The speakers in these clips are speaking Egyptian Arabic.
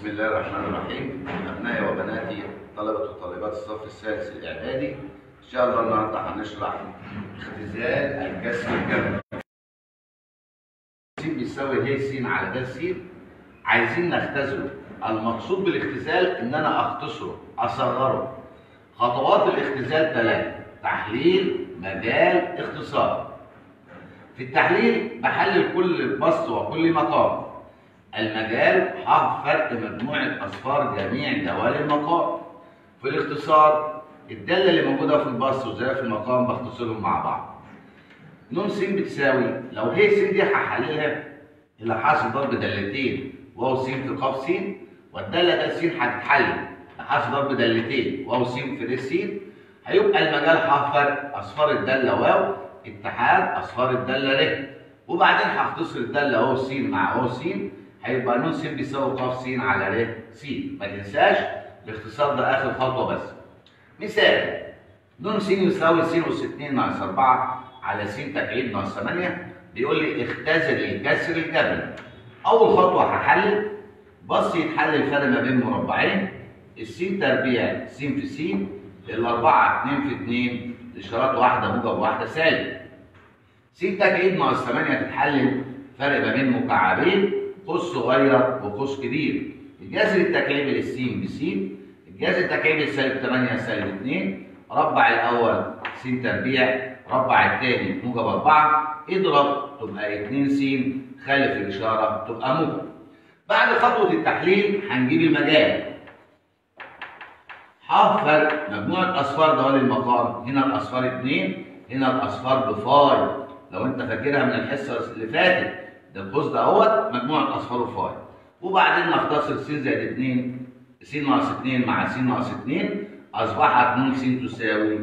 بسم الله الرحمن الرحيم أبنائي وبناتي طلبة وطالبات الصف الثالث الإعدادي إن شاء الله النهارده هنشرح اختزال الكسر الجبري. س بيساوي ه س على د س عايزين نختزله المقصود بالاختزال إن أنا أختصره أصغره خطوات الاختزال ثلاثة تحليل مجال اختصار في التحليل بحلل كل بسط وكل مقام المجال حرف فرق مجموعة أصفار جميع دوال المقام في الاختصار الدالة اللي موجودة في البسط وزي في المقام بختصرهم مع بعض ن س بتساوي لو ه س دي هحللها إلى حاصل ضرب دالتين واو س في ق س والدالة د س هتتحلل لحاصل ضرب دالتين واو س في ر س هيبقى المجال حرف فرق أصفار الدالة واو اتحاد أصفار الدالة ر وبعدين هختصر الدالة واو س مع واو س هيبقى ن س بيساوي ق س على ر س ما تنساش الاختصار ده اخر خطوه بس مثال ن س يساوي س اس 2 ناقص 4 على س تكعيب ناقص 8 بيقول لي اختزل الكسر الجبري اول خطوه هحلل بص يتحلل الفرق ما بين مربعين الس تربيع س في س الاربعه 2 في 2 اشارات واحده موجب واحده سالب س تكعيب ناقص 8 تتحلل فرق ما بين مكعبين قوس صغير وقوس كبير الجذر التكعيبي للسين بسين الجذر التكعيبي للسالب 8 سالب 2 ربع الاول س تربيع ربع الثاني موجب 4 اضرب تبقى 2 س خالف الاشاره تبقى موجب بعد خطوه التحليل هنجيب المجال فرق مجموعه اصفار دوال المقام هنا الاصفار 2 هنا الاصفار بفاي لو انت فاكرها من الحصه اللي فاتت ده القوس ده اهوت مجموعه اصفار فاي وبعدين نختصر س زائد 2 س ناقص 2 مع س ناقص 2 اصبحت ن س تساوي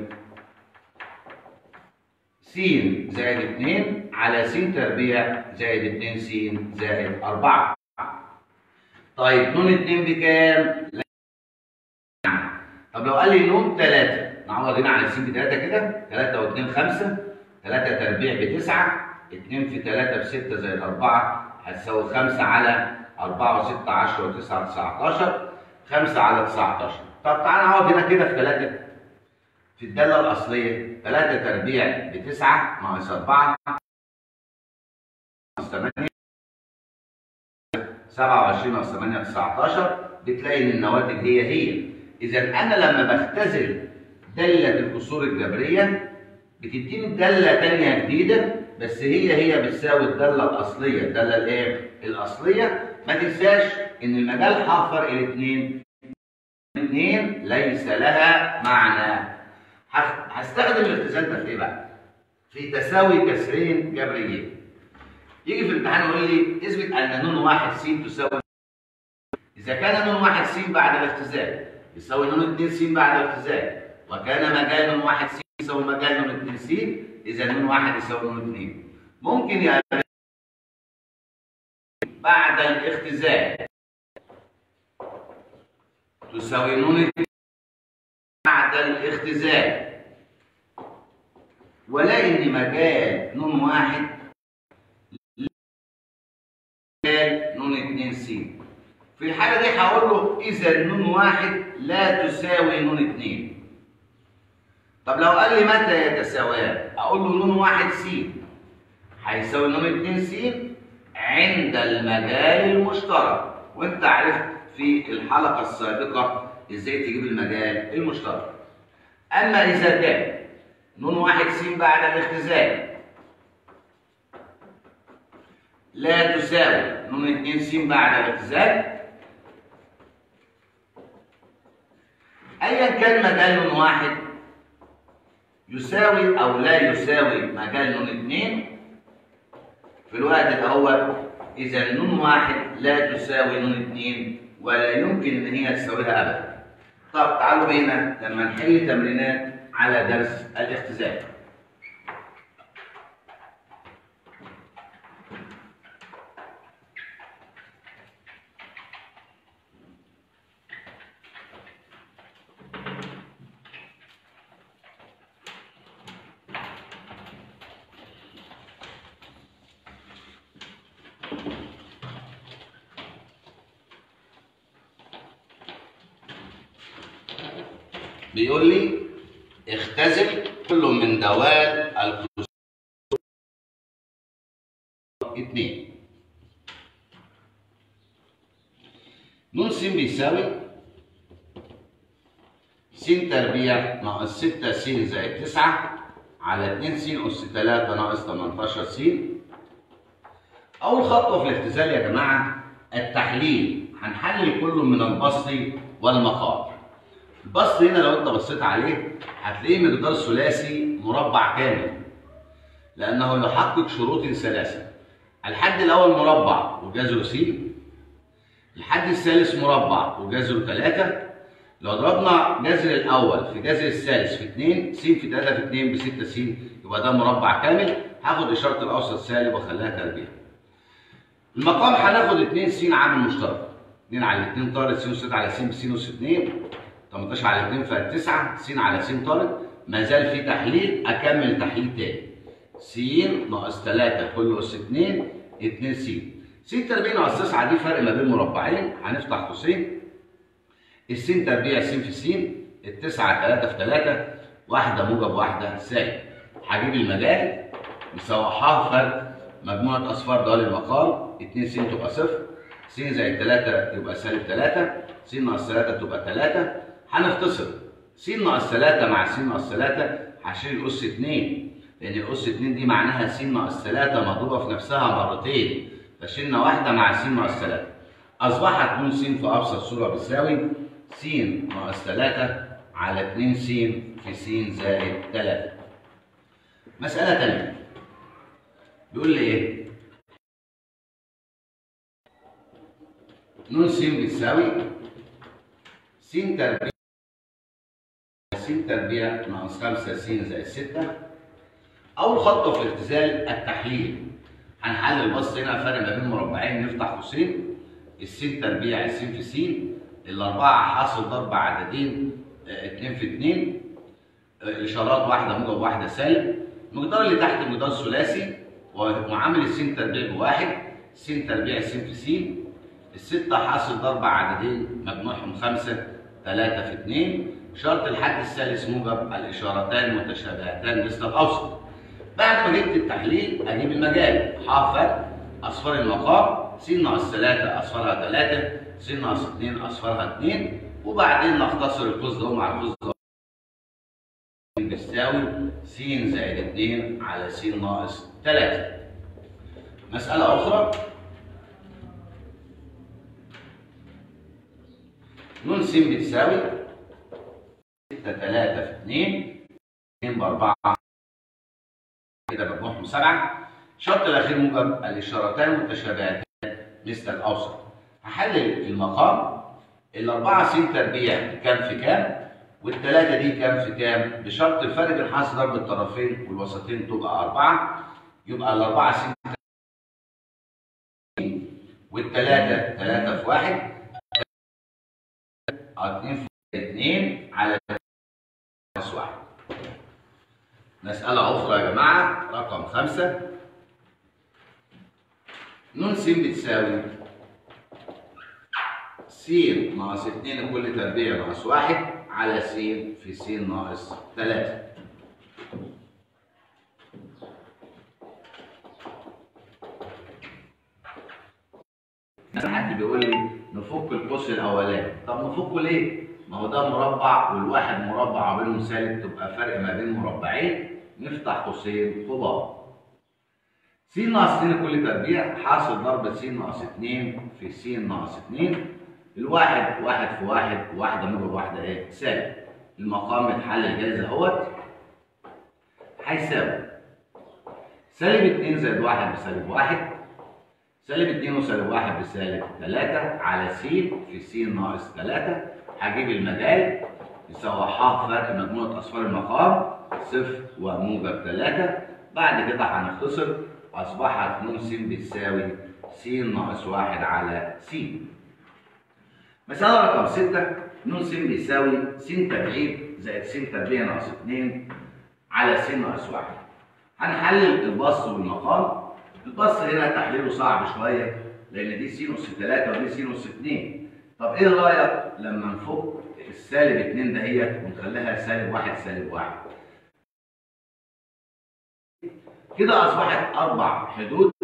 س زائد 2 على س تربيع زائد 2 س زائد 4 طيب ن 2 بكام؟ طب لو قال لي ن 3 نعوض هنا على س ب 3 كده 3 و2 5 3 تربيع ب 9 2 في 3 ب 6 زائد 4 هتساوي 5 على 4 و6 10 و9 19 5 على 19 طب تعالى نقعد هنا كده في 3 في الداله الاصليه 3 تربيع ب 9 ناقص 4 ناقص 8 27 ناقص 8 19 بتلاقي ان النواتج هي هي اذا انا لما بختزل داله الكسور الجبريه بتديني داله ثانيه جديده بس هي هي بتساوي الداله الاصليه الداله الايه الاصليه ما تنساش ان المجال حفر الاثنين الاثنين ليس لها معنى هستخدم الاختزال ده في ايه بقى في تساوي كسرين جبريين يجي في الامتحان يقول لي اثبت ان ن واحد س تساوي اذا كان ن واحد س بعد الاختزال يساوي ن 2 س بعد الاختزال وكان مجال ن واحد س يساوي مجال ن 2 س اذا ن واحد يساوي ن 2 ممكن يا بعد الاختزال تساوي ن بعد الاختزال ولاقي ان مجال ن واحد مجال ن 2 س في الحاله دي هقول له اذا ن واحد لا تساوي ن 2 طب لو قال لي متى يتساويان اقول له ن واحد س هيساوي ن 2 س عند المجال المشترك وانت عرفت في الحلقه السابقه ازاي تجيب المجال المشترك اما اذا كان ن واحد س بعد الاختزال لا تساوي ن 2 س بعد الاختزال ايا كان مجال ن واحد يساوي او لا يساوي مجال ن 2 في الوقت الاول اذا ن واحد لا تساوي ن 2 ولا يمكن ان هي تساويها ابدا طب تعالوا بينا لما نحل تمرينات على درس الاختزال بيقول لي اختزل كل من دوال الكسور اتنين نون س بيساوي س تربيع ناقص 6 س زائد 9 على 2 س أس 3 ناقص 18 س أول خطوة في الاختزال يا جماعة التحليل هنحلل كل من البسط والمقام البسط هنا لو انت بصيت عليه هتلاقيه مقدار ثلاثي مربع كامل لأنه يحقق شروط ثلاثة الحد الأول مربع وجذره س الحد الثالث مربع وجذره 3 لو ضربنا جذر الاول في جذر الثالث في 2 س في 3 في 2 ب 6 س يبقى ده مربع كامل هاخد اشاره الاوسط سالب واخليها تربيع المقام هناخد 2 س عامل مشترك 2 على 2 طارد س وس على س بسينوس 2 18 على 2 فيها 9 س على س طارد ما زال في تحليل اكمل تحليل تاني س ناقص 3 كل اس 2 2 س س تربيع ناقص 9 دي فرق ما بين مربعين هنفتح قوسين السين تربيع س في س التسعة 3 في 3 واحدة موجب واحدة سالب هجيب المجال مسوحها فرق مجموعة أصفار دوال المقام 2 س تبقى صفر س زائد 3 يبقى سالب 3 س ناقص 3 تبقى 3 هنختصر س ناقص 3 مع س ناقص 3 هشيل الأس 2 لأن الأس 2 دي معناها س ناقص 3 مضروبة في نفسها مرتين فشلنا واحدة مع س ناقص 3 أصبحت نون س في أبسط صورة بتساوي س ناقص 3 على 2 س في س زائد 3 مسألة تانية بيقول لي إيه؟ نون س بتساوي س تربيع س تربيع ناقص 5 س زائد 6 أول خطوة في الاختزال التحليل هنحلل بص هنا فرق ما بين مربعين نفتح قوسين السين تربيع السين في س الأربعة حاصل ضرب عددين اتنين في اتنين إشارات واحدة موجب واحدة سالب المقدار اللي تحت مقدار ثلاثي وعامل السين تربيع بواحد سين تربيع السين في س الستة حاصل ضرب عددين مجموعهم خمسة ثلاثة في اتنين شرط الحد الثالث موجب الإشارتان متشابهتان مثل الأوسط بعد ما جبت التحليل أجيب المجال حافظ أصفار المقام س ناقص 3 أصفارها 3 س ناقص 2 أصفارها 2 وبعدين نختصر القوس ده مع القوس ده بتساوي س زائد 2 على س ناقص 3 مسألة أخرى نون س بتساوي 6 3 في 2 2 ب 4 كده مجموعهم 7 الشرط الأخير موجب الإشارتان متشابهتان مثل الأوسط هحلل المقام الأربعة س تربيع كام في كام والثلاثة دي كام في كام بشرط الفرق بين حاصل ضرب الطرفين والوسطين تبقى أربعة يبقى الأربعة س والثلاثة ثلاثة في واحد اتنين في اتنين على ناقص واحد مسألة أخرى يا جماعة رقم خمسة نون س بتساوي س ناقص 2 كل تربيع ناقص 1 على س في س ناقص 3 حد بيقول لي نفك القوس الاولاني طب نفكه ليه؟ ما هو ده مربع والواحد مربع بينهم سالب تبقى فرق ما بين مربعين نفتح قوسين كبار س ناقص 2 كل تربيع حاصل ضرب س ناقص 2 في س ناقص 2 الواحد واحد في واحد واحدة موجب واحدة ايه؟ سالب المقام اتحلل جاهز اهوت هيساوي سالب 2 زائد 1 بسالب 1 سالب 2 وسالب 1 بسالب 3 على س في س ناقص 3 هجيب المجال يسوحها فرق مجموعة أصفار المقام صفر وموجب 3 بعد كده هنختصر أصبحت نون س بتساوي س ناقص 1 على س مسألة رقم 6 نون س بيساوي س تبعيد زائد س تربيع ناقص 2 على س ناقص 1 هنحلل البسط والمقام البسط هنا تحليله صعب شوية لأن دي س أس 3 ودي س أس 2 طب ايه رايك لما نفك السالب 2 دهيت ونخليها سالب 1 سالب 1 كده اصبحت اربع حدود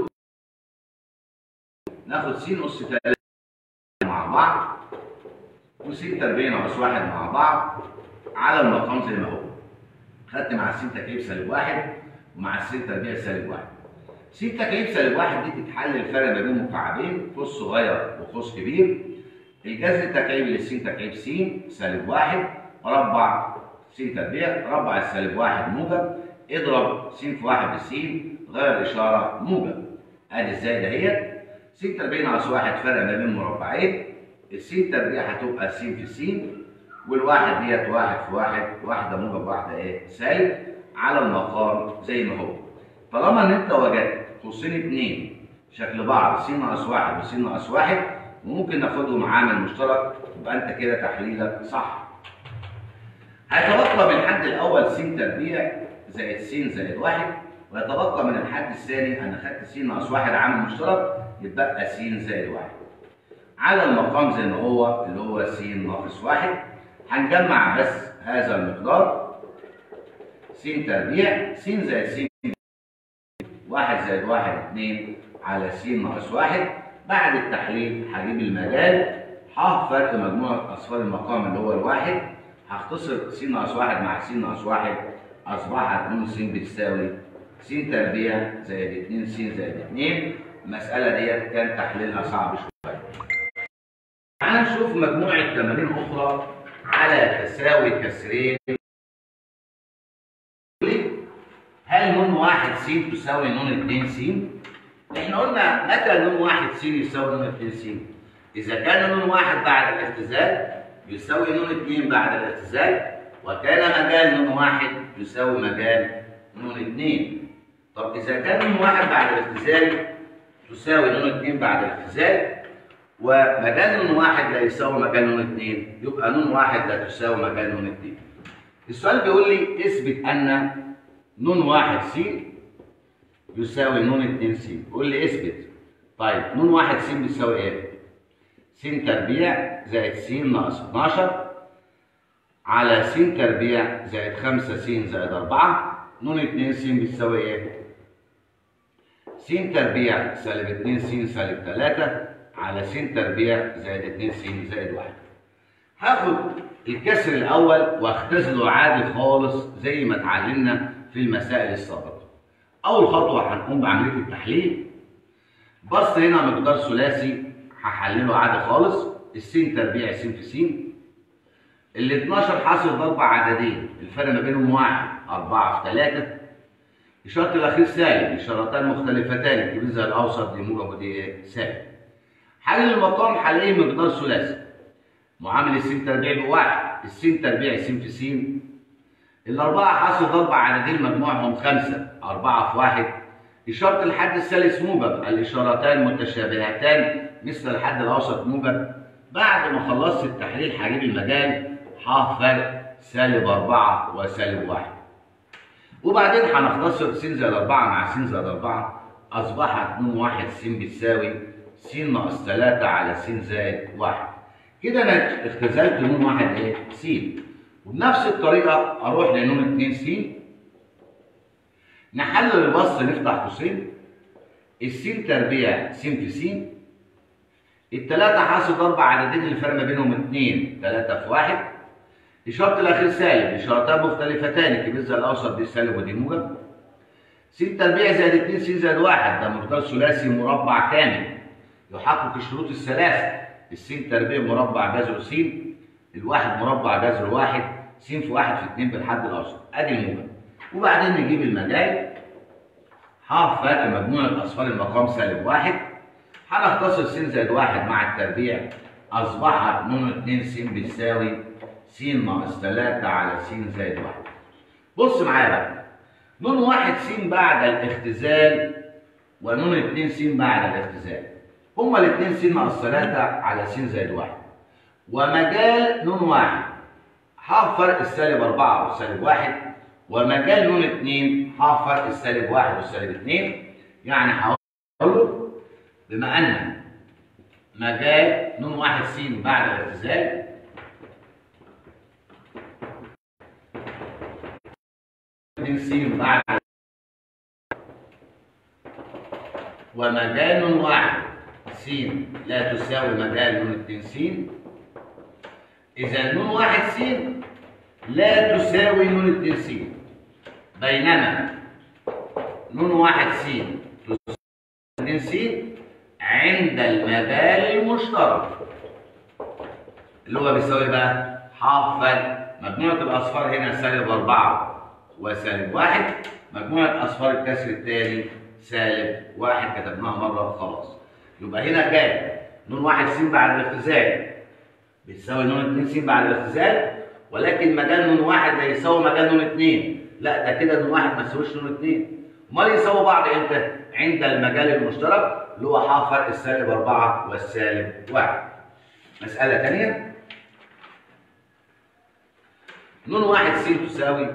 ناخد س اس 3 مع بعض وس تربيع ناقص 1 مع بعض على المقام زي ما هو خدت مع س تكعيب سالب 1 ومع س تربيع سالب 1 س تكعيب سالب 1 دي تتحل الفرق ما بين مكعبين قوس صغير وقوس كبير الجذر التكعيبي للس تكعيب س سالب 1 ربع س تربيع ربع السالب 1 موجب اضرب س في 1 بس غير الاشاره موجب ادي ازاي دهيت س تربيع ناقص 1 فرق ما بين مربعين الس تربيع هتبقى س في س والواحد ديت واحد في واحد واحده موجب واحده ايه سالب على المقام زي ما هو طالما ان انت وجدت قوسين اتنين شكل بعض س ناقص واحد وس ناقص واحد وممكن ناخدهم عامل مشترك يبقى انت كده تحليلك صح هيتبقى من الحد الاول س تربيع زائد س زائد واحد ويتبقى من الحد الثاني انا خدت س ناقص واحد عامل مشترك يتبقى س زائد واحد على المقام زي ما هو اللي هو س ناقص واحد هنجمع بس هذا المقدار س تربيع س زائد س واحد زائد واحد اتنين على س ناقص واحد بعد التحليل هجيب المجال ح فرق مجموعة أصفار المقام اللي هو الواحد هختصر س ناقص واحد مع س ناقص واحد أصبحت ن س بتساوي س تربيع زائد 2 س زائد 2 المسألة ديت كان تحليلها صعب شوية. تعال نشوف مجموعة تمارين أخرى على تساوي كسرين هل نون واحد س تساوي نون 2 س؟ احنا قلنا متى نون واحد س يساوي نون 2 س؟ إذا كان نون واحد بعد الاختزال يساوي نون 2 بعد الاختزال وكان مجال نون واحد يساوي مجال نون 2 طب إذا كان نون واحد بعد الاختزال تساوي نون 2 بعد الاختزال ومجال نون واحد لا يساوي مجال نون 2 يبقى نون واحد لا تساوي مجال نون 2 السؤال بيقول لي اثبت أن نون واحد س يساوي نون 2 س قول لي اثبت طيب نون واحد س بيساوي ايه؟ س تربيع زائد س ناقص 12 على س تربيع زائد 5 س زائد 4 نون 2 س بتساوي ايه؟ س تربيع سالب 2 س سالب 3 على س تربيع زائد 2 س زائد 1 هاخد الكسر الاول واختزله عادي خالص زي ما اتعلمنا في المسائل السابقه اول خطوه هنقوم بعمليه التحليل بص هنا مقدار ثلاثي هحلله عادي خالص السين تربيع س في س ال 12 حاصل ضرب عددين الفرق ما بينهم واحد 4 في 3 الشرط الاخير سالب اشارتان مختلفتان الكبير زي الاوسط دي موجب ودي ايه سالب حل المقام هلاقيه مقدار ثلاثي معامل السين تربيع بواحد السين تربيع س في س الأربعة حاصل ضرب عددين مجموعهم خمسة أربعة في واحد إشارة الحد الثالث موجب الإشارتان متشابهتان مثل الحد الأوسط موجب بعد ما خلصت التحليل هجيب المجال ح فرق سالب أربعة وسالب واحد وبعدين هنختصر س زائد أربعة مع س زائد أربعة أصبحت نون واحد س بتساوي س ناقص تلاتة على س زائد واحد كده أنا اختزلت نون واحد إيه؟ س وبنفس الطريقة أروح لنون 2 س نحلل البسط نفتح قوسين السين تربيع س في س التلاتة حاصل ضرب عددين اللي فرق ما بينهم 2 3 في 1 إشارة الأخير سالب إشارتان مختلفتان الكبير زي الأوسط دي سالب ودي موجب س تربيع زائد 2 س زائد 1 ده مقدار ثلاثي مربع كامل يحقق الشروط الثلاثة السين تربيع مربع جذر س الواحد مربع جذر واحد س في واحد في اتنين بالحد الاوسط ادي الموجب وبعدين نجيب المجال ح فرق مجموعة أصفار المقام سالب واحد هنختصر س زائد واحد مع التربيع أصبحت نون 2 س بتساوي س ناقص 3 على س زائد واحد بص معايا بقى نون واحد س بعد الاختزال ونون 2 س بعد الاختزال هما الاثنين س ناقص 3 على س زائد واحد ومجال نون واحد ح فرق السالب 4 والسالب 1 ومجال نون 2 ح فرق السالب 1 والسالب 2 يعني هقول له بما ان مجال نون واحد س بعد الاختزال اتنين س بعد ومجال نون واحد س لا تساوي مجال نون اتنين س إذا نون واحد س لا تساوي نون اتنين س بينما نون واحد س تساوي اتنين س عند المجال المشترك اللي هو بيساوي بقى حافظ مجموعة الأصفار هنا سالب أربعة وسالب واحد مجموعة أصفار الكسر التالي سالب واحد كتبناها مرة وخلاص يبقى هنا كام؟ نون واحد س بعد الاختزال بتساوي نون اتنين س بعد الاختزال ولكن مجال نون واحد لا يساوي مجال نون اتنين لا ده كده نون واحد ما يساويش نون اتنين امال يساووا بعض امتى؟ عند المجال المشترك اللي هو حافظ السالب أربعة والسالب واحد مسألة ثانية نون واحد س تساوي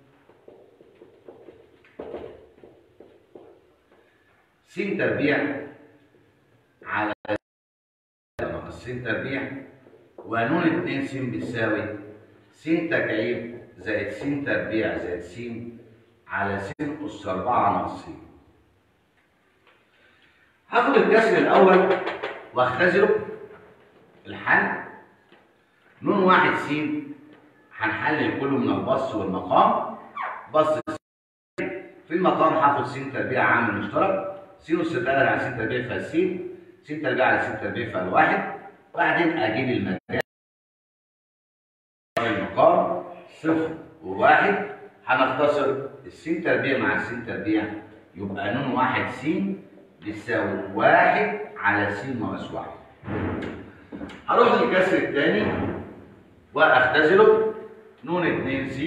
س تربيع على ناقص س تربيع ونون 2 س بتساوي س تكعيب زائد س تربيع زائد س على س أس 4 ناقص س هاخد الكسر الأول واختزله الحل نون واحد س هنحلل كله من البسط والمقام بسط في المقام هاخد س تربيع عامل مشترك س أس 3 على س تربيع فال س س تربيع على س تربيع فال واحد بعدين أجيب المجال المقام صفر وواحد هنختصر السين تربيع مع السين تربيع يبقى نون واحد س بيساوي واحد على س ناقص واحد هروح للكسر الثاني واختزله نون 2 س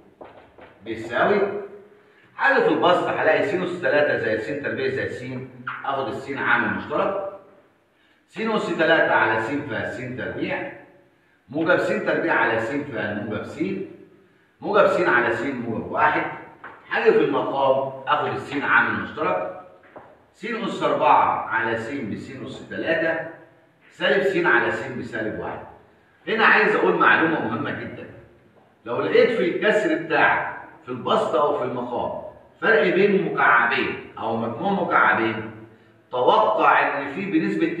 بيساوي حل في البسط هلاقي س اس 3 زائد س تربيع زائد س اخد السين عامل مشترك س اس 3 على س فيها س تربيع موجب س تربيع على س فيها موجب س موجب س على س موجب واحد حل في المقام اخد السين عامل مشترك س اس 4 على س بس اس 3 سالب س على س بسالب واحد هنا عايز اقول معلومه مهمه جدا لو لقيت في الكسر بتاعك في البسط او في المقام فرق بين مكعبين او مجموع مكعبين توقع ان في بنسبه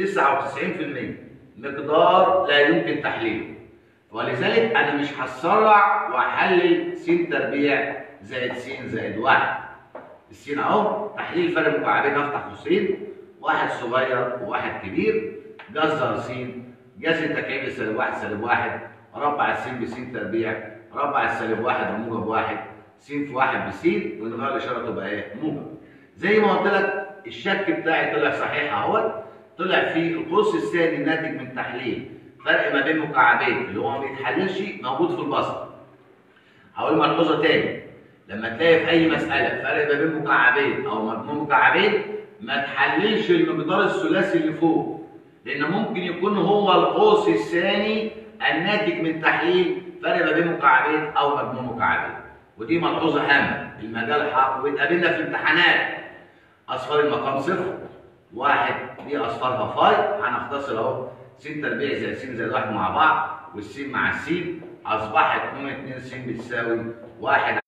99% مقدار لا يمكن تحليله ولذلك انا مش هتسرع واحلل س تربيع زائد س زائد واحد السين اهو تحليل فرق مكعبين افتح قوسين واحد صغير وواحد كبير جذر س جذر تكعيب سالب واحد سالب واحد ربع السين بس تربيع ربع السالب واحد بموجب واحد س في واحد بس ونغير الاشاره تبقى ايه؟ موجب. زي ما قلت لك الشك بتاعي طلع صحيح اهوت طلع في القوس الثاني الناتج من تحليل فرق ما بين مكعبين اللي هو ما بيتحللش موجود في البسط. هقول ملحوظه تاني لما تلاقي في اي مساله فرق ما بين مكعبين او مجموع مكعبين ما تحللش المقدار الثلاثي اللي فوق لان ممكن يكون هو القوس الثاني الناتج من تحليل فرق ما بين مكعبين او مجموع مكعبين ودي ملحوظه هامه المجال حق واتقابلنا في الامتحانات اصفار المقام صفر واحد دي اصفارها فاي هنختصر اهو س تربيع زائد س زائد واحد مع بعض والسين مع السين اصبحت نون 2 س بتساوي واحد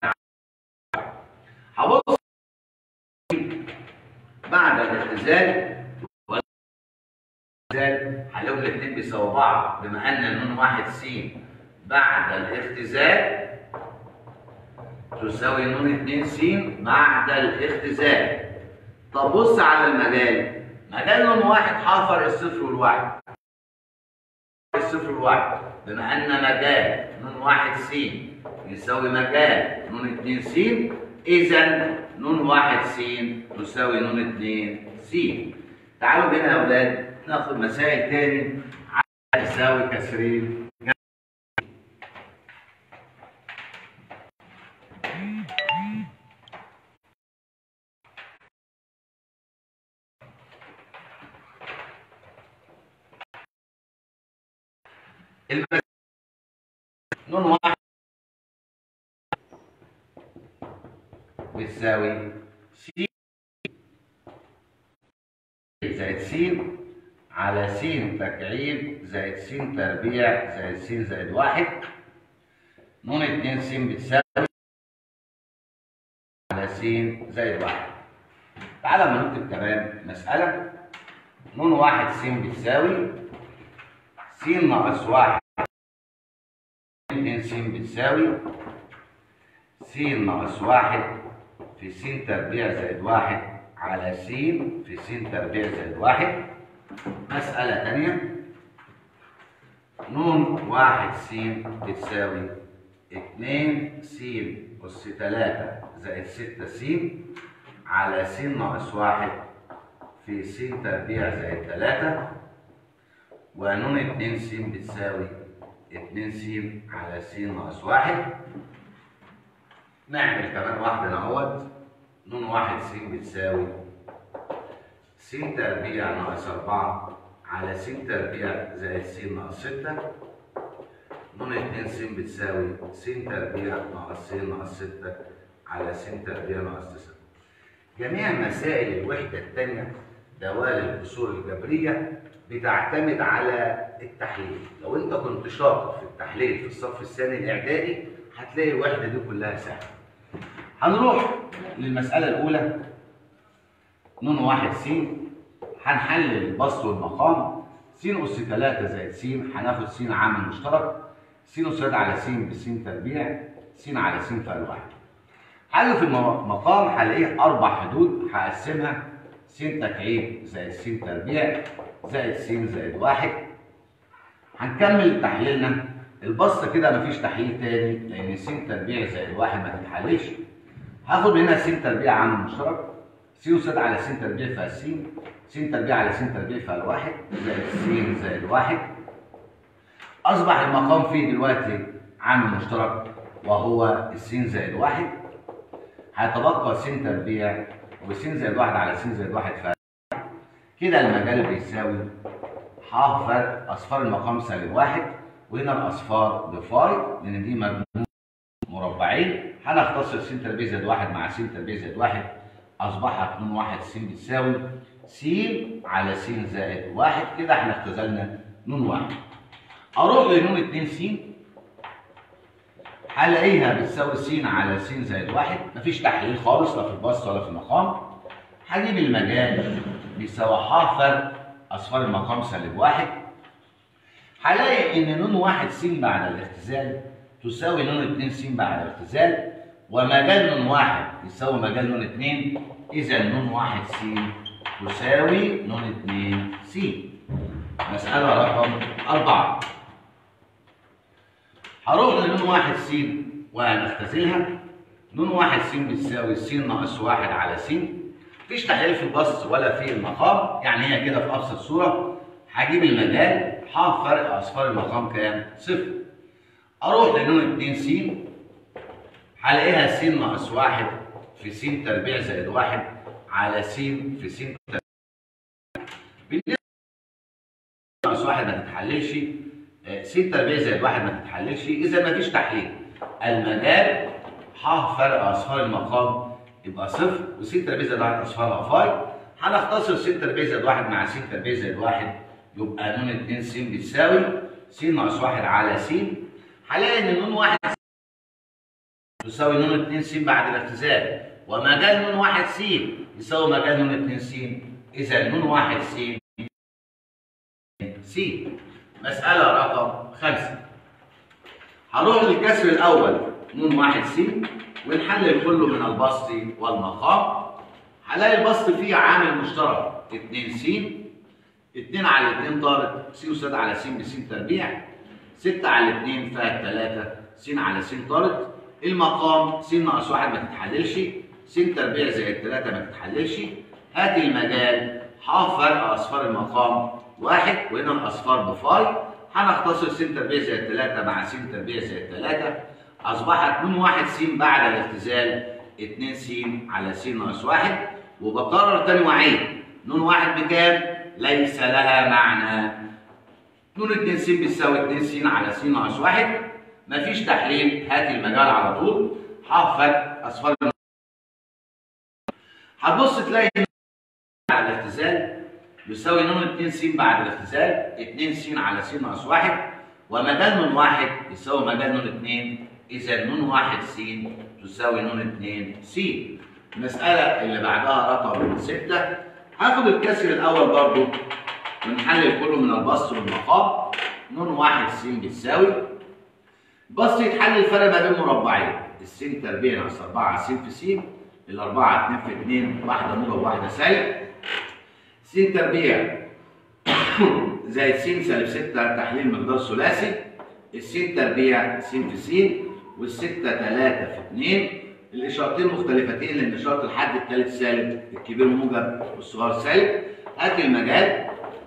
هبص بعد الاختزال الاختزال هلاقيهم الاثنين بيساووا بعض بما ان نون واحد س بعد الاختزال تساوي نون 2 س بعد الاختزال طب بص على المجال مجال نون واحد حافر الصفر والواحد الصفر والواحد بما ان مجال نون واحد س يساوي مجال نون 2 س اذا نون واحد س تساوي نون 2 س تعالوا بينا يا اولاد ناخد مسائل تاني على تساوي كسرين المس... نون واحد بتساوي س زائد س على س تكعيب زائد س تربيع زائد س زائد واحد نون 2 س بتساوي على س زائد واحد تعالى ما نكتب كمان مسألة نون واحد س بتساوي س ناقص واحد 2 س بتساوي س ناقص واحد في س تربيع زائد واحد على س في س تربيع زائد واحد مسألة تانية نون واحد س بتساوي اتنين س أس تلاتة زائد ستة س على س ناقص واحد في س تربيع زائد تلاتة ونون اتنين س بتساوي اتنين س على س ناقص واحد نعمل كمان واحدة اهوت نون واحد س بتساوي س تربيع ناقص أربعة على س تربيع زائد س ناقص ستة نون اتنين س بتساوي س تربيع ناقص س ناقص ستة على س تربيع ناقص تسعة جميع مسائل الوحدة الثانية دوال الأصول الجبرية بتعتمد على التحليل لو انت كنت شاطر في التحليل في الصف الثاني الإعدادي هتلاقي الوحدة دي كلها سهلة هنروح للمسألة الأولى نون واحد س هنحلل البسط والمقام س أس 3 زائد س هناخد س عامل مشترك س أس على س بس تربيع س على س فعل واحد حاجة في المقام هلاقيه أربع حدود هقسمها س تكعيب زائد س تربيع زائد س زائد واحد هنكمل تحليلنا البسط كده مفيش تحليل تاني لأن س تربيع زائد واحد ما تتحللش هاخد هنا س تربيع عامل مشترك س أس على س تربيع فيها س س تربيع على س تربيع فيها الواحد زائد س زائد واحد أصبح المقام فيه دلوقتي عامل مشترك وهو السين زائد واحد هيتبقى س تربيع وس زائد واحد على س زائد واحد ف كده المجال بيساوي ح فرق أصفار المقام سالب واحد وهنا الأصفار بفاي لأن دي مجموع مربعين هنختصر س تربيع زائد واحد مع س تربيع زائد واحد أصبحت من واحد س بتساوي س على س زائد واحد كده احنا اختزلنا نون واحد أروح لنون اتنين س هلاقيها بتساوي س على س زائد واحد مفيش تحليل خالص لا في البسط ولا في المقام هجيب المجال بيساوي ح فرق أصفار المقام سالب واحد هلاقي إن نون واحد س بعد الاختزال تساوي نون اتنين س بعد الاختزال ومجال نون واحد يساوي مجال نون اتنين إذا نون واحد س تساوي نون اتنين س مسألة رقم أربعة هروح لنون واحد س وهنختزلها نون واحد س بتساوي س ناقص واحد على س مفيش تحليل في البسط ولا في المقام يعني هي كده في أبسط صورة هجيب المجال ح فرق أصفار المقام كام؟ صفر أروح لنون اتنين س هلاقيها س ناقص واحد في س تربيع زائد واحد على س في س تربيع بالنسبة ناقص واحد ما تتحللش س تربيع زائد واحد ما تتحللش اذا ما فيش تحليل المجال ح فرق اصفار المقام يبقى صفر وس تربيع زائد واحد اصفارها فاي هنختصر س تربيع زائد واحد مع س تربيع زائد واحد يبقى نون 2 س بتساوي س ناقص واحد على س هلاقي ان نون واحد تساوي نون 2 س بعد الاختزال ومجال نون واحد س يساوي مجال نون 2 س اذا نون واحد س س مسألة رقم خمسة هروح للكسر الأول نون واحد س ونحلل كله من البسط والمقام هلاقي البسط فيه عامل مشترك 2 س 2 على 2 طارت س وساد على س بس تربيع 6 على 2 فيها 3 س على س طارت المقام س ناقص 1 ما تتحللش س تربيع زائد 3 ما تتحللش هات المجال ح فرق أصفار المقام واحد وهنا الاصفار بفاي هنختصر س تربيع زائد 3 مع س تربيع زائد 3 اصبحت نون واحد س بعد الاختزال 2 س على س ناقص واحد وبكرر تاني وعيد نون واحد بكام؟ ليس لها معنى نون 2 س بتساوي 2 س على س ناقص واحد مفيش تحليل هات المجال على طول حفظ اصفار هتبص تلاقي على الاختزال يساوي نون 2 س بعد الاختزال 2 س على س ناقص 1 ومجال نون 1 يساوي مجال نون 2 اذا نون 1 س تساوي نون 2 س المساله اللي بعدها رقم 6 هاخد الكسر الاول برضو ونحلل كله من البسط والمقام نون 1 س بتساوي بسط يتحلل الفرق ما بين مربعين السين تربيع ناقص 4 س في س الأربعة 2 في 2 واحدة موجب وواحدة سالب س تربيع زائد س سالب 6 تحليل مقدار ثلاثي الس تربيع س في س والستة 3 في 2 الإشارتين مختلفتين لأن إشارة الحد الثالث سالب الكبير موجب والصغير سالب هات المجال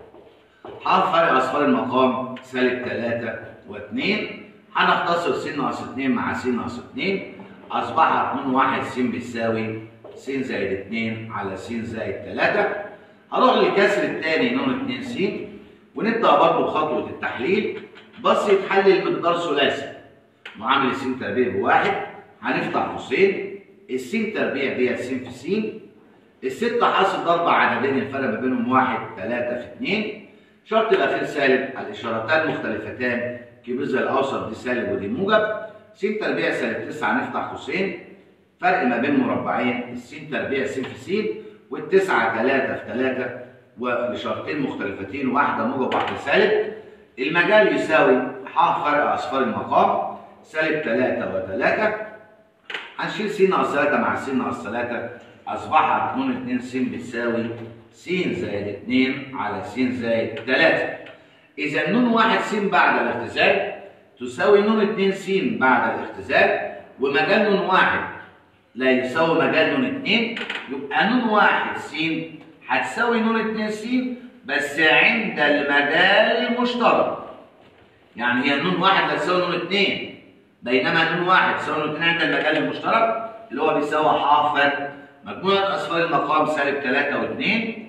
حرف فرق أصفار المقام سالب 3 و2 هنختصر س ناقص 2 مع س ناقص 2 أصبحت من 1 س بتساوي س زائد 2 على س زائد 3 هروح للكسر الثاني نون 2 س ونبدأ برضه بخطوة التحليل بس يتحلل مقدار ثلاثي معامل س تربيع بواحد هنفتح قوسين الس تربيع ديت س في س الستة حاصل ضرب عددين الفرق ما بينهم واحد ثلاثة في اتنين شرط الأخير سالب الإشارتان مختلفتان كبير زي الأوسط دي سالب ودي موجب س تربيع سالب 9 نفتح قوسين فرق ما بين مربعين الس تربيع س في س والتسعة 3 في 3 والإشارتين مختلفتين واحدة موجب واحدة سالب المجال يساوي ح فرق أصفار المقام سالب 3 و3 هنشيل س ناقص 3 مع س ناقص 3 أصبحت نون 2 س بتساوي س زائد 2 على س زائد 3 إذا نون 1 س بعد الاختزال تساوي نون 2 س بعد الاختزال ومجال نون 1 لا يساوي مجال نون 2 يبقى نون 1 س هتساوي نون 2 س بس عند المجال المشترك يعني هي نون 1 لا تساوي نون 2 بينما نون 1 تساوي نون 2 عند المجال المشترك اللي هو بيساوي ح فرق مجموعة أصفار المقام سالب 3 و2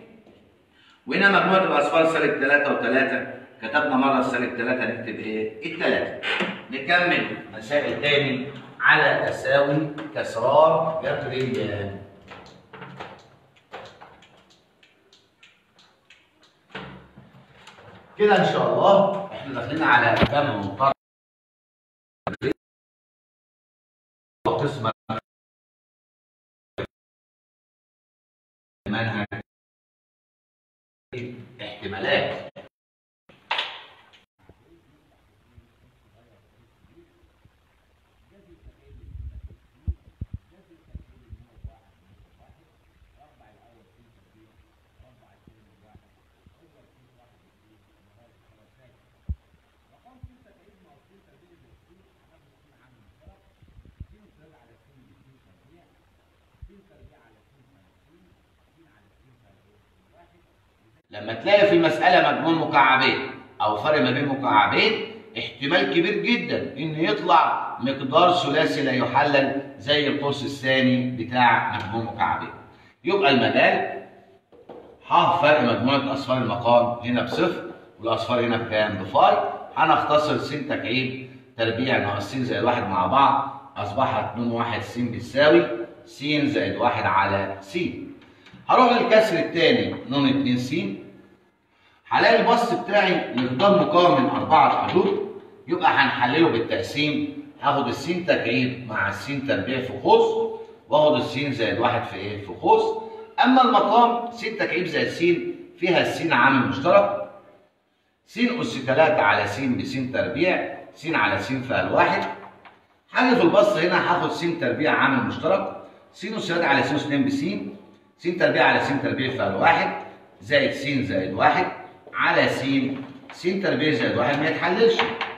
وهنا مجموعة الأصفار سالب 3 و3 كتبنا مرة سالب 3 نكتب إيه؟ التلاتة. نكمل مسائل تاني على تساوي كسران جبريان. كده إن شاء الله إحنا داخلين على جمع مضطرب قسم منهج احتمالات لما تلاقي في المسألة مجموع مكعبين أو فرق ما بين مكعبين احتمال كبير جدا إن يطلع مقدار ثلاثي لا يحلل زي القوس الثاني بتاع مجموع مكعبين. يبقى المجال ح فرق مجموعة أصفار المقام هنا بصفر والأصفار هنا بكام؟ بفاي. هنختصر س تكعيب تربيع ناقص س زائد واحد مع بعض أصبحت نون واحد س بتساوي س زائد واحد على س. هروح للكسر الثاني نون 2 س هلاقي البسط بتاعي مقدار مكون من أربعة حدود يبقى هنحلله بالتقسيم هاخد السين تكعيب مع السين تربيع في قوس واخد السين زائد واحد في ايه؟ في قوس أما المقام س تكعيب زائد س فيها السين عامل مشترك س أس 3 على س بس تربيع س على س فال واحد حاجة في البسط هنا هاخد س تربيع عامل مشترك س أس 3 على س أس 2 بس س تربيع على س تربيع فال واحد زائد س زائد واحد على س س تربيع زائد واحد ما يتحللش.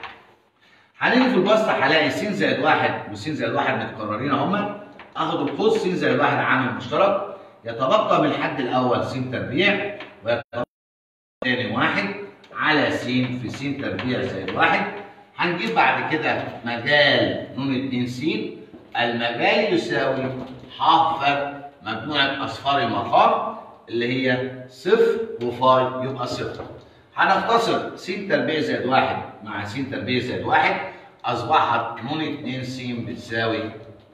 هنيجي في البسط هلاقي س زائد واحد وس زائد واحد متكررين اهما اخد القوس س زائد واحد عامل مشترك يتبقى من الحد الاول س تربيع ويتبقى الثاني واحد على س في س تربيع زائد واحد هنجيب بعد كده مجال نون 2 س المجال يساوي ح فرق مجموعة أصفار المقام اللي هي صفر وفاي يبقى صفر. هنختصر س تربيع زائد واحد مع س تربيع زائد واحد أصبحت نون 2 س بتساوي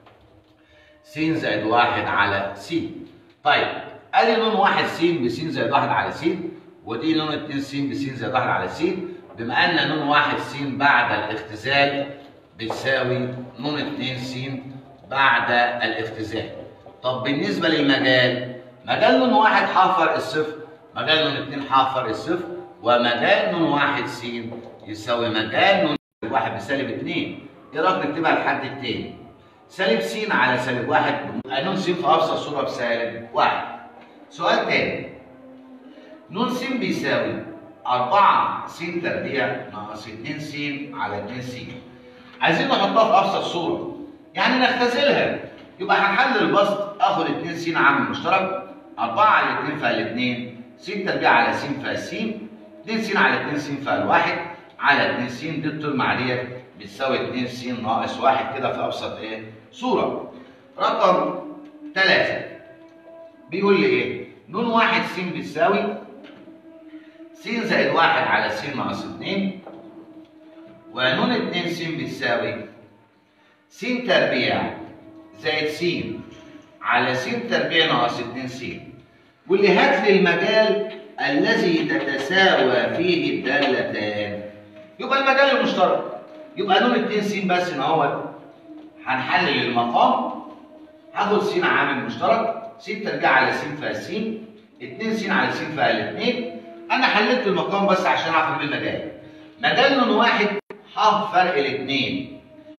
س زائد واحد على س. طيب أدي نون واحد س بس زائد واحد على س ودي نون 2 س بس زائد 1 على س بما ان نون 1 س بعد الاختزال بتساوي نون 2 س بعد الاختزال طب بالنسبه للمجال مجال نون 1 حافر الصفر مجال نون 2 حافر الصفر ومجال نون 1 س يساوي مجال نون 1 بسالب 2 ايه رايك نكتبها لحد التاني سالب س على سالب 1 نون س في ابسط صوره بسالب 1 سؤال تاني نون س بيساوي 4 س تربيع ناقص 2 س على 2 س عايزين نحطها في ابسط صوره يعني نختزلها يبقى هنحلل البسط اخد 2 س عامل مشترك 4 على 2 فال 2 س تربيع على س فال س 2 س على 2 س فال 1 على 2 س دي الطول مع ديت بتساوي 2 س ناقص 1 كده في ابسط ايه صوره رقم 3 بيقول لي ايه نون 1 س بتساوي س زائد 1 على س ناقص 2 ونون 2 س بتساوي س تربيع زائد س على س تربيع ناقص 2 س واللي هات لي المجال الذي تتساوى فيه الدالتان يبقى المجال المشترك يبقى نون 2 س بس ان هو هنحلل المقام هاخد س عامل مشترك س تربيع على س فال س 2 س على س فال 2 انا حللت المقام بس عشان اعرف اجيب المجال مجال نون واحد ح فرق الاثنين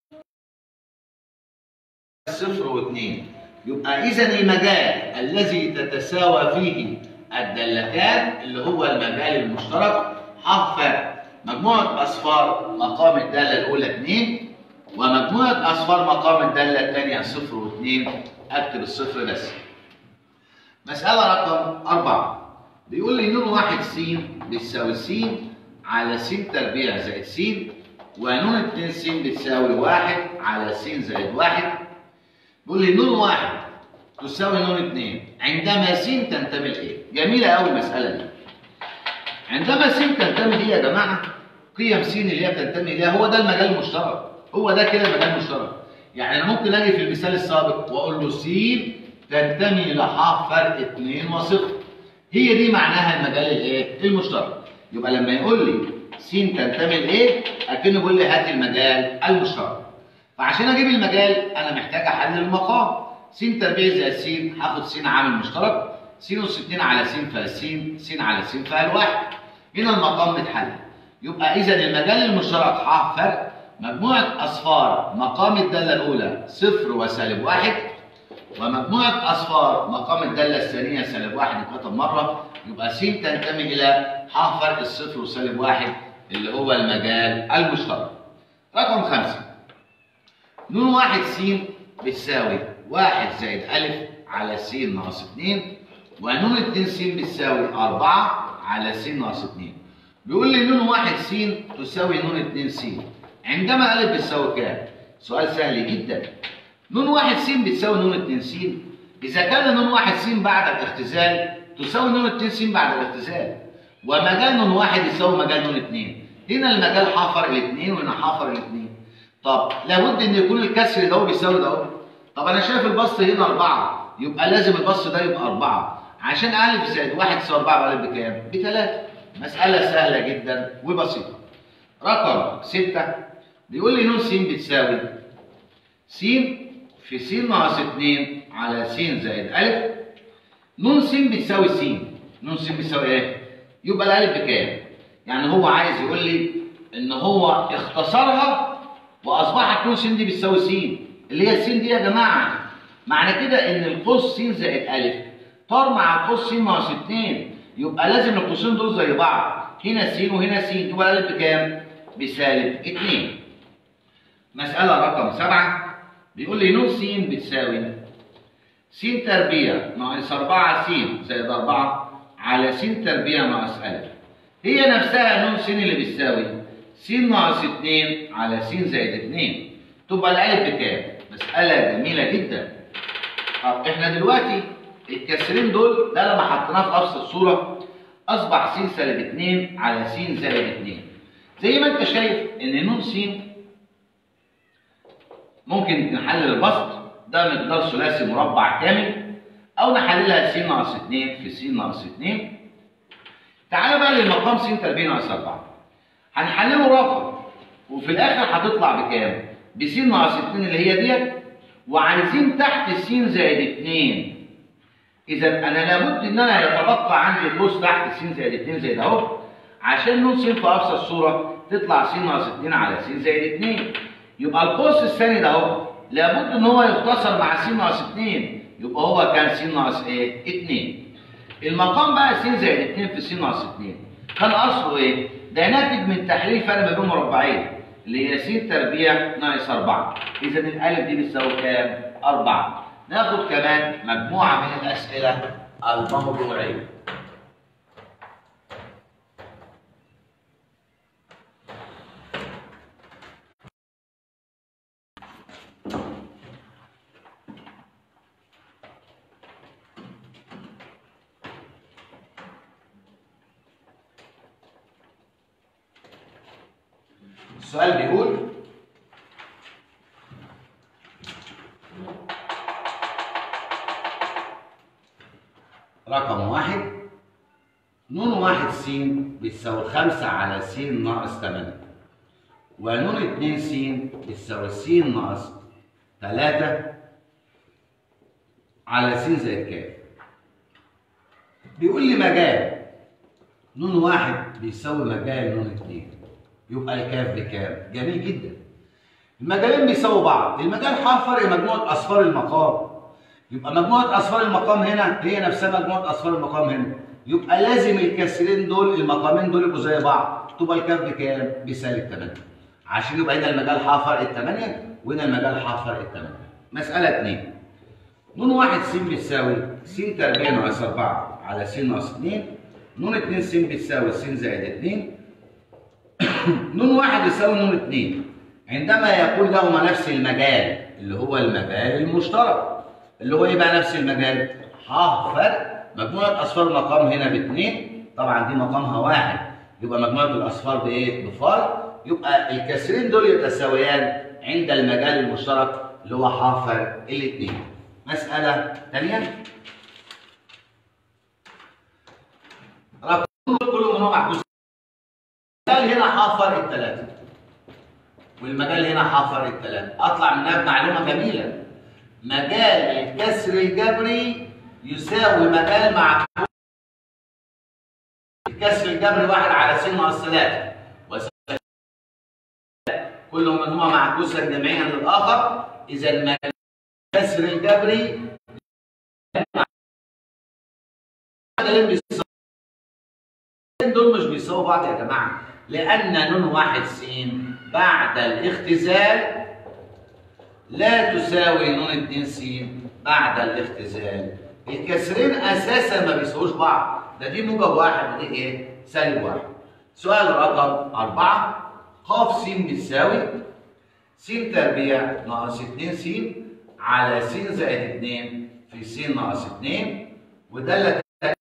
صفر واثنين يبقى اذا المجال الذي تتساوى فيه الدالتان اللي هو المجال المشترك ح فرق مجموعة أصفار مقام الدالة الأولى 2 ومجموعة أصفار مقام الدالة الثانية صفر واثنين أكتب الصفر بس. مسألة رقم أربعة بيقول لي نون واحد س بتساوي س على س تربيع زائد س ونون 2 س بتساوي واحد على س زائد واحد بيقول لي نون واحد تساوي نون 2 عندما س تنتمي لإيه؟ جميلة أوي المسألة دي. عندما س تنتمي دي يا جماعة قيم س اللي هي بتنتمي إليها هو ده المجال المشترك هو ده كده المجال المشترك يعني أنا ممكن أجي في المثال السابق وأقول له س تنتمي إلى ح فرق 2 وصفر هي دي معناها المجال الايه؟ المشترك يبقى لما يقول لي س تنتمي لايه؟ اكنه بيقول لي هات المجال المشترك فعشان اجيب المجال انا محتاج احلل المقام س تربيع زائد س هاخد س عامل مشترك س أس 2 على س فال س س على س فال 1 هنا المقام متحلل يبقى اذا المجال المشترك ح فرق مجموعة أصفار مقام الدالة الأولى صفر وسالب واحد ومجموعة أصفار مقام الدالة الثانية سالب واحد اتكتب مرة يبقى س تنتمي إلى ح فرق الصفر وسالب واحد اللي هو المجال المشترك. رقم خمسة نون واحد س بتساوي واحد زائد ألف على س ناقص اتنين ونون اتنين س بتساوي أربعة على س ناقص اتنين. بيقول لي نون واحد س تساوي نون اتنين س عندما ألف بتساوي كام؟ سؤال سهل جدا. نون واحد س بتساوي نون 2 س إذا كان نون واحد س بعد الاختزال تساوي نون 2 س بعد الاختزال ومجال نون واحد يساوي مجال نون 2 هنا المجال حافر الاثنين وهنا حافر الاثنين طب لابد ان يكون الكسر ده بيساوي ده طب انا شايف البسط هنا 4 يبقى لازم البسط ده يبقى 4 عشان ألف زائد 1 يساوي 4 يبقى ألف بكام؟ بثلاثة مسألة سهلة جدا وبسيطة رقم 6 بيقول لي نون س بتساوي س في س ناقص 2 على س زائد أ نون س بتساوي س نون س بتساوي ايه؟ يبقى الألف بكام؟ يعني هو عايز يقول لي إن هو اختصرها وأصبحت نون س دي بتساوي س اللي هي س دي يا جماعة معنى كده إن القوس س زائد أ طار مع القوس س ناقص 2 يبقى لازم القوسين دول زي بعض هنا س وهنا س يبقى الألف بكام؟ بسالب 2 مسألة رقم 7 بيقول لي نون س بتساوي س تربيع ناقص 4 س زائد 4 على س تربيع ناقص أ هي نفسها نون س اللي بتساوي س ناقص 2 على س زائد 2 تبقى الألف بكام؟ مسألة جميلة جدا طب احنا دلوقتي الكسرين دول ده لما حطيناه في أبسط الصورة أصبح س سالب 2 على س زائد 2 زي ما أنت شايف إن نون س ممكن نحلل البسط ده مقدار ثلاثي مربع كامل او نحللها س ناقص 2 في س ناقص 2 تعالى بقى للمقام س تربيع ناقص 4 هنحلله رقم وفي الاخر هتطلع بكام؟ ب س ناقص 2 اللي هي ديت وعايزين تحت س زائد 2 اذا انا لابد ان انا يتبقى عندي القوس تحت س زائد 2 زي ده اهو عشان نون س في ابسط صوره تطلع س ناقص 2 على س زائد 2 يبقى القوس الثاني ده اهو لابد ان هو يختصر مع س ناقص 2 يبقى هو كان س ناقص ايه؟ 2 المقام بقى س زائد 2 في س ناقص 2 كان اصله ايه؟ ده ناتج من تحليل فرق ما بين مربعين اللي هي س تربيع ناقص 4 اذا الالف دي بتساوي كام؟ 4 ناخد كمان مجموعه من الاسئله الموضوعيه السؤال بيقول رقم واحد نون واحد س بتساوي خمسة على س ناقص تمانية ونون اتنين س بتساوي س ناقص تلاتة على س زائد كام بيقول لي مجال نون واحد بيساوي مجال نون اتنين يبقى الكاف بكام؟ جميل جدا. المجالين بيساووا بعض، المجال حرف فرق مجموعة أصفار المقام. يبقى مجموعة أصفار المقام هنا هي نفسها مجموعة أصفار المقام هنا. يبقى لازم الكسرين دول المقامين دول يبقوا زي بعض، تبقى الكاف بكام؟ بسالب 8. عشان يبقى هنا المجال حرف فرق الثمانية وهنا المجال حرف فرق الثمانية. مسألة 2. نون واحد س بتساوي س تربيع ناقص 4 على س ناقص 2 نون 2 س بتساوي س زائد 2 نون واحد يساوي نون اتنين عندما يكون لهما نفس المجال اللي هو المجال المشترك اللي هو ايه بقى نفس المجال؟ ح فرق مجموعة أصفار المقام هنا باثنين طبعا دي مقامها واحد يبقى مجموعة الأصفار بإيه؟ بفرق يبقى الكسرين دول يتساويان عند المجال المشترك اللي هو ح فرق الاثنين مسألة ثانية رقم كله منهم محجوز المجال هنا حافر الثلاثة والمجال هنا حافر الثلاثة أطلع منها بمعلومة جميلة مجال الكسر الجبري يساوي مجال مع الكسر الجبري واحد على س ناقص ثلاثة كل منهما معكوسا جميعا للآخر إذا مجال الكسر الجبري دول مش بيساووا بعض يا جماعه لان نون واحد س بعد الاختزال لا تساوي نون اتنين س بعد الاختزال الكسرين اساسا ما بيساووش بعض ده دي موجب واحد ودي ايه؟ سالب واحد سؤال رقم أربعة ق س بتساوي س تربيع ناقص 2 س على س زائد 2 في س ناقص 2 ودالة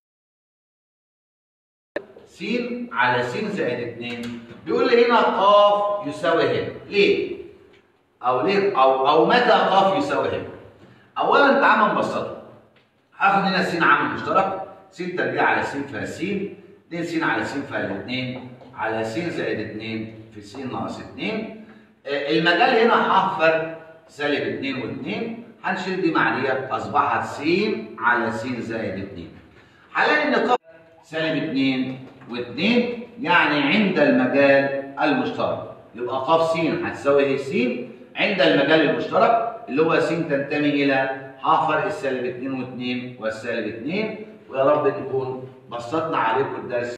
س على س زائد 2 بيقول لي هنا ق يساوي هنا ليه؟ او ليه او او متى ق يساوي هنا؟ اولا تعالى نبسطها هاخد هنا س عامل مشترك س تربيع على س فيها س 2 س على س فيها 2 على س زائد 2 في س ناقص 2 المجال هنا ح فرق سالب 2 و2 هنشيل دي مع ديت اصبحت س على س زائد 2 هلاقي ان ق سالب 2 و2 يعني عند المجال المشترك يبقى ق س هتساوي ايه س عند المجال المشترك اللي هو س تنتمي الى ح فرق السالب 2 و2 والسالب 2 ويا رب نكون بسطنا عليكم الدرس